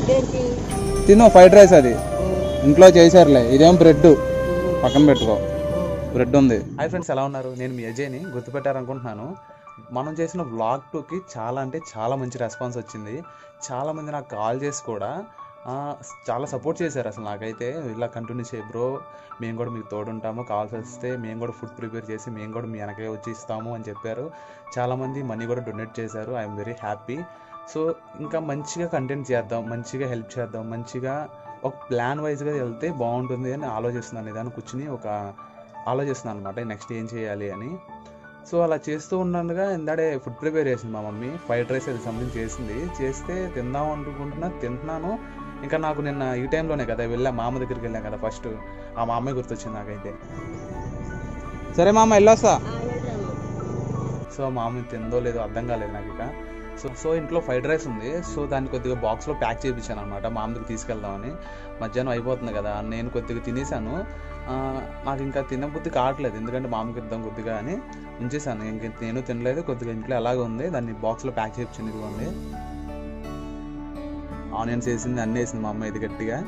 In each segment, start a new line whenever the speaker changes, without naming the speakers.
ఇదేంటి
తిను fried rice అది ఇంట్లో చేశారులే ఇదేం బ్రెడ్ పక్కన పెట్టుకో బ్రెడ్ ఉంది హాయ్ ఫ్రెండ్స్ ఎలా ఉన్నారు నేను మీ అజయ్ని గుర్తుపెట్టారనుకుంటున్నాను మనం చేసిన వ్లాగ్ టూకి చాలా అంటే చాలా మంచి రెస్పాన్స్ వచ్చింది చాలామంది నాకు కాల్ చేసి కూడా ఆ, చాలా సపోర్ట్ చేశారు అసలు నాకైతే ఇలా కంటిన్యూ చేయి బ్రో మేము కూడా మీకు తోడుంటాము కాల్స్ వస్తే మేము కూడా ఫుడ్ ప్రిపేర్ చేసి మేము కూడా మీ వెనకే వచ్చి ఇస్తాము అని చెప్పారు చాలామంది మనీ కూడా డొనేట్ చేశారు ఐఎమ్ వెరీ హ్యాపీ సో ఇంకా మంచిగా కంటెంట్ చేద్దాం మంచిగా హెల్ప్ చేద్దాం మంచిగా ఒక ప్లాన్ వైజ్గా వెళ్తే బాగుంటుంది అని ఆలోచిస్తున్నాను ఇదాన్ని కూర్చుని ఒక ఆలోచిస్తున్నాను అనమాట నెక్స్ట్ ఏం చేయాలి అని సో అలా చేస్తూ ఉండగా ఇందాడే ఫుడ్ ప్రిపేర్ చేసింది మా మమ్మీ ఫ్రైడ్ రైస్ అది సంథింగ్ చేసింది చేస్తే తిందాం అనుకుంటున్నా తింటున్నాను ఇంకా నాకు నిన్న ఈ టైంలోనే కదా వెళ్ళా మా అమ్మ దగ్గరికి వెళ్ళాం కదా ఫస్ట్ ఆ మా అమ్మాయి గుర్తొచ్చింది నాకైతే సరే మా అమ్మ వెళ్ళొస్తా సో మా అమ్మ తిందో లేదో అర్థం కాలేదు నాకు ఇక సో సో ఇంట్లో ఫ్రైడ్ రైస్ ఉంది సో దాన్ని కొద్దిగా బాక్స్లో ప్యాక్ చేయించాను అనమాట మా అమ్మకి తీసుకెళ్దామని మధ్యాహ్నం అయిపోతుంది కదా నేను కొద్దిగా తినేసాను ఆ, నాకు ఇంకా తినబుద్ధి కావట్లేదు ఎందుకంటే మా అమ్మకి ఇద్దాం కొద్దిగా అని ఉంచేసాను ఇంక నేను తినలేదు కొద్దిగా ఇంట్లో ఎలాగ ఉంది దాన్ని బాక్స్లో ప్యాక్ చేయించింది ఇదిగోండి ఆనియన్స్ వేసింది అన్నీ వేసింది మా అమ్మ ఇది గట్టిగా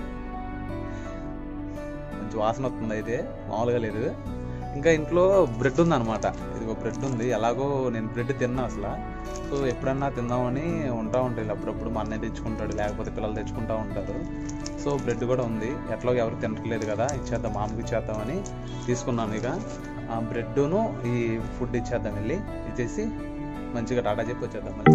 మంచి వాసన వస్తుంది అయితే మామూలుగా లేదు ఇంకా ఇంట్లో బ్రెడ్ ఉంది అనమాట ఇది ఒక బ్రెడ్ ఉంది ఎలాగో నేను బ్రెడ్ తిన్నా అసలు సో ఎప్పుడన్నా తిందామని ఉంటా ఉంటాయి అప్పుడప్పుడు మా అన్నయ్య తెచ్చుకుంటాడు లేకపోతే పిల్లలు తెచ్చుకుంటా ఉంటారు సో బ్రెడ్ కూడా ఉంది ఎట్లాగో ఎవరు తినట్లేదు కదా ఇచ్చేద్దాం మామకి ఇచ్చేద్దామని తీసుకున్నాను ఇక ఆ బ్రెడ్ను ఈ ఫుడ్ ఇచ్చేద్దాం వెళ్ళి ఇచ్చేసి మంచిగా టాటా చెప్పి వచ్చేద్దాం మళ్ళీ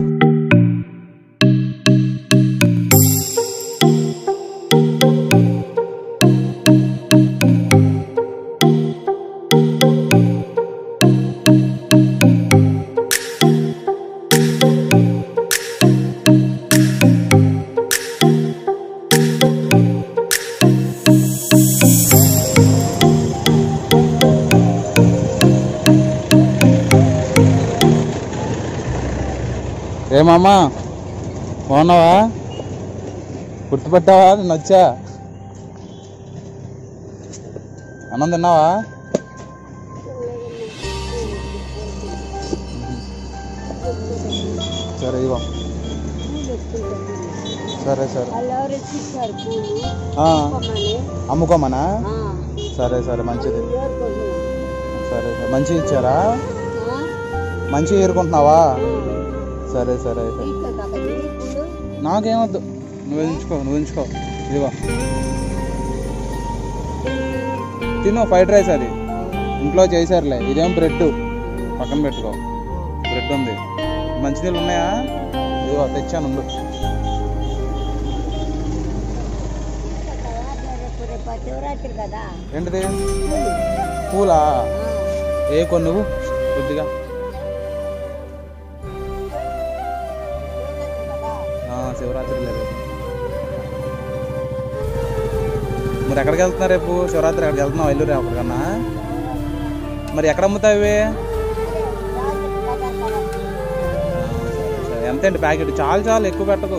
ఏమమ్మా బాగున్నావా గుర్తుపట్టావా నేను వచ్చా అన్నం తిన్నావా సరే ఇగో సరే సరే
వాళ్ళు ఎవరు ఇచ్చిస్తారు పూలు
ఆ,
కొమ్మని
అమ్ముకోమనా
ఆ,
సరే సరే మంచిది
ఏరుకోమని.
సరే సరే మంచిగా ఇచ్చారా
ఆ?
మంచిగా ఏరుకుంటున్నావా సరే సరే అయితే
ఇట్లా కాక ఈ పూలు
నాకేమొద్దు నువ్వు ఉంచుకో నువ్వు ఉంచుకో ఇదిగో తిను ఫ్రైడ్ రైస్ అది ఇంట్లో చేశారులే ఇదేం బ్రెడ్ పక్కన పెట్టుకో బ్రెడ్ ఉంది మంచినీళ్ళు ఉన్నాయా ఇదిగో తెచ్చాను ఉండు
రేపు రేపు శివరాత్రి కదా
ఏంటిది పూలా ఏ కొన్ని నువ్వు కొద్దిగా ఆ, శివరాత్రి లేదు మరి ఎక్కడికి వెళ్తున్నారు రేపు శివరాత్రి ఎక్కడికి వెళ్తున్నావు ఎల్లు రేపు అక్కడికన్నా మరి ఎక్కడ అమ్ముతావు ఇవి సరే, ఎంత అండి ప్యాకెట్ చాలు చాలు ఎక్కువ పెట్టకు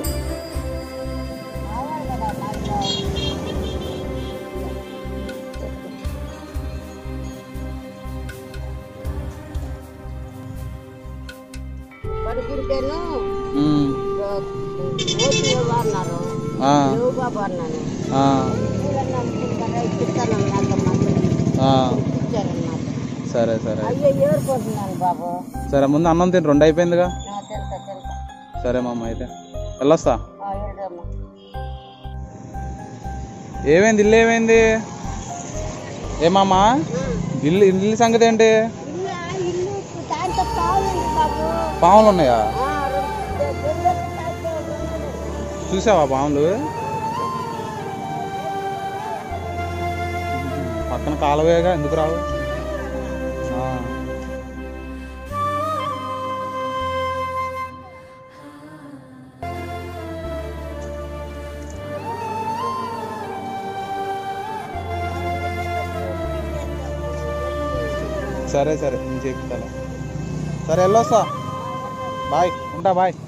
పడుకుంటేను
ఉమ్,
ఓటు అన్నారు
ఆ,
లేవు బాబు అన్నాను
ఆ,
పూలన్నా అమ్ముకుంటారా ఇప్పిస్తాను ఎంతమంది
ఆ,
ఇచ్చారన్నమాట
సరే సరే
అయ్యో ఏరుకుంటున్నాను బాబు
సరే ముందు అన్నం తిని రెండు అయిపోయిందిగా
నా తింటా తింటా
సరే మామ అయితే వెళ్ళొస్తా
ఆ, ఏడమ్మా
ఏమైంది ఇల్లు ఏమైంది ఏమామా ఇల్లు ఇల్లు సంగతి ఏంటి
ఇల్లు ఇల్లు దాంతో కావాలండి బాబు
పాములు ఉన్నాయా
ఆ, రెండు గొర్రెలు దాంతో రెండు.
చూసావా పాములు పక్కన కాలువేగా ఎందుకు రావు ఆ. సరే సరే నేను చెప్తాను సరే వెళ్ళొస్తా బాయ్ ఉంటా బాయ్